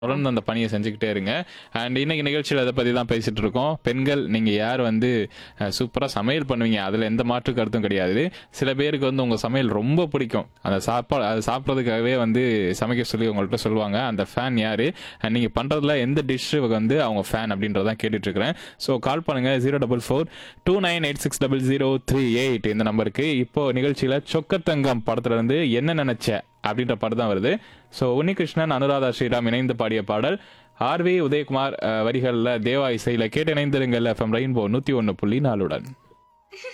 தொடர்ந்து அந்த பணியை செஞ்சுக்கிட்டே இருங்க அண்ட் இன்னைக்கு நிகழ்ச்சியில் அதை பற்றி தான் பேசிட்டு இருக்கோம் பெண்கள் நீங்கள் யார் வந்து சூப்பராக சமையல் பண்ணுவீங்க அதில் எந்த மாற்று கருத்தும் கிடையாது சில பேருக்கு வந்து உங்கள் சமையல் ரொம்ப பிடிக்கும் அந்த சாப்பாடு அது சாப்பிட்றதுக்காகவே வந்து சமைக்க சொல்லி உங்கள்கிட்ட சொல்லுவாங்க அந்த ஃபேன் யார் அண்ட் நீங்கள் பண்ணுறதுல எந்த டிஷ்ஷு வந்து அவங்க ஃபேன் அப்படின்றதான் கேட்டுட்டு இருக்கிறேன் ஸோ கால் பண்ணுங்க zero double four two nine eight six double zero three eight இந்த நம்பருக்கு இப்போ நிகழ்ச்சியில் சொக்கத்தங்கம் படத்துல இருந்து என்ன நினைச்ச அப்படின்ற பாட்டு தான் வருது ஸோ உன்னிகிருஷ்ணன் அனுராதா ஸ்ரீராம் இணைந்து பாடிய பாடல் ஆர்வி உதயகுமார் வரிகளில் தேவா இசையில் கேட்டு இணைந்திருங்கள் எஃப்எம் ரெயின்போ நூற்றி ஒன்று புள்ளி நாலுடன்